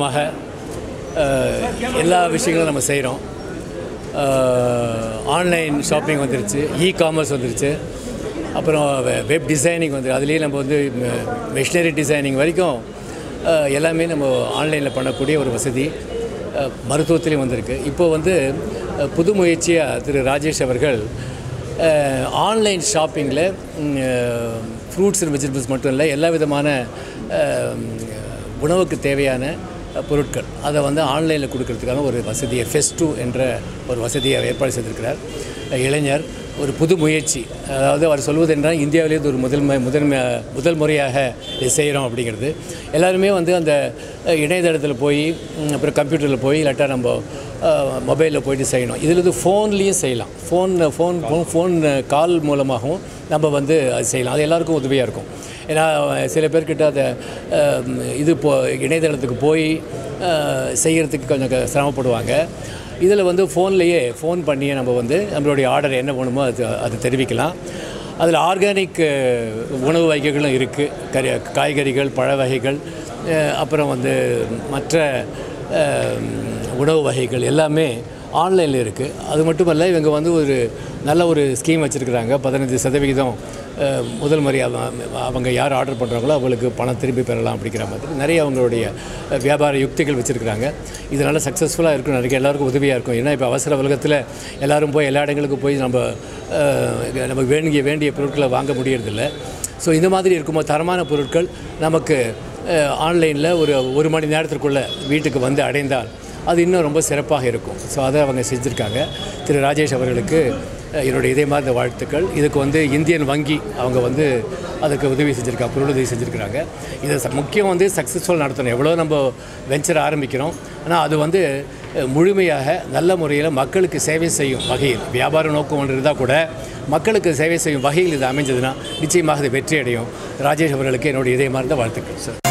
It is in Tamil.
மூலமாக அஹ், எல்லா விஷயங்களும் நம்ம செய்கிறோம் ஆன்லைன் ஷாப்பிங் வந்துருச்சு இ காமர்ஸ் வந்துருச்சு அப்புறம் வெப் டிசைனிங் வந்து அதுலேயே நம்ம வந்து மிஷினரி டிசைனிங் வரைக்கும் அஹ், எல்லாமே நம்ம ஆன்லைனில் பண்ணக்கூடிய ஒரு வசதி அஹ், மருத்துவத்திலையும் வந்திருக்கு இப்போ வந்து அஹ், புது முயற்சியாக திரு ராஜேஷ் அவர்கள் ஆன்லைன் ஷாப்பிங்கில் ஃப்ரூட்ஸ் அண்ட் வெஜிடபிள்ஸ் மட்டும் இல்லை எல்லா விதமான அஹ், உணவுக்கு தேவையான அஹ், பொருட்கள் அதை வந்து ஆன்லைனில் கொடுக்கறதுக்கான ஒரு வசதியை ஃபெஸ்டு என்ற ஒரு வசதியை ஏற்பாடு செய்திருக்கிறார் அஹ், இளைஞர் ஒரு புது முயற்சி அதாவது அவர் சொல்வது என்றால் இந்தியாவிலே இது ஒரு முதன்மை முதன்மை முதல் முறையாக இதை செய்கிறோம் அப்படிங்கிறது எல்லாருமே வந்து அந்த அஹ், இணையதளத்தில் போய் ம், அப்புறம் கம்ப்யூட்டரில் போய் இல்லாட்டா நம்ம மொபைலில் போயிட்டு செய்யணும் இதில் வந்து ஃபோன்லேயும் செய்யலாம் ஃபோன் ஃபோன் ஃபோன் கால் மூலமாகவும் நம்ம வந்து அது செய்யலாம் அது எல்லாருக்கும் உதவியாக இருக்கும் ஏன்னா சில பேர்கிட்ட அதை அஹ், இது போ இணையதளத்துக்கு போய் அஹ், செய்யறதுக்கு கொஞ்சம் க- சிரமப்படுவாங்க இதில் வந்து ஃபோன்லேயே ஃபோன் பண்ணியே நம்ம வந்து நம்மளுடைய ஆர்டர் என்ன வேணுமோ அது அது தெரிவிக்கலாம் அதில் ஆர்கானிக் உணவு வகைகளும் இருக்குது கறி காய்கறிகள் பழ வகைகள் அஹ், அப்புறம் வந்து மற்ற அஹ், உணவு வகைகள் எல்லாமே ஆன்லைனில் இருக்குது அது மட்டுமல்ல இவங்க வந்து ஒரு நல்ல ஒரு ஸ்கீம் வச்சுருக்குறாங்க பதினஞ்சு சதவிகிதம் அஹ், முதல் முறையாக அவங்க யார் ஆர்டர் பண்ணுறாங்களோ அவங்களுக்கு பணம் திரும்பி பெறலாம் அப்படிங்கிற மாதிரி நிறைய அவங்களுடைய அஹ், வியாபார யுக்திகள் வச்சுருக்குறாங்க இதனால் சக்ஸஸ்ஃபுல்லாக இருக்கும் நிறைய எல்லாருக்கும் உதவியாக இருக்கும் ஏன்னா இப்போ அவசர உலகத்தில் எல்லாரும் போய் எல்லா இடங்களுக்கும் போய் நம்ம அஹ், நமக்கு வேண்டிய வேண்டிய பொருட்களை வாங்க முடியறதில்ல ஸோ இந்த மாதிரி இருக்கும்போது தரமான பொருட்கள் நமக்கு ஆன்லைனில் ஒரு ஒரு மணி நேரத்திற்குள்ளே வீட்டுக்கு வந்து அடைந்தால் அது இன்னும் ரொம்ப சிறப்பாக இருக்கும் ஸோ அதை அவங்க செஞ்சுருக்காங்க திரு ராஜேஷ் அவர்களுக்கு அஹ், என்னுடைய இதயமார்ந்த வாழ்த்துக்கள் இதுக்கு வந்து இந்தியன் வங்கி அவங்க வந்து அதுக்கு உதவி செஞ்சுருக்காங்க பொருளுதவி செஞ்சுருக்கிறாங்க இதை ச- முக்கியம் வந்து சக்ஸஸ்ஃபுல் நடத்தணும் எவ்வளோ நம்ம வெஞ்சர் ஆரம்பிக்கிறோம் ஆனால் அது வந்து அஹ், முழுமையாக நல்ல முறையில் மக்களுக்கு சேவை செய்யும் வகையில் வியாபார நோக்கம் ஒன்று இருந்தால் கூட மக்களுக்கு சேவை செய்யும் வகையில் இது அமைஞ்சதுன்னா நிச்சயமாக இது வெற்றி அடையும் ராஜேஷ் அவர்களுக்கு என்னுடைய இதயமார்ந்த வாழ்த்துக்கள் சார்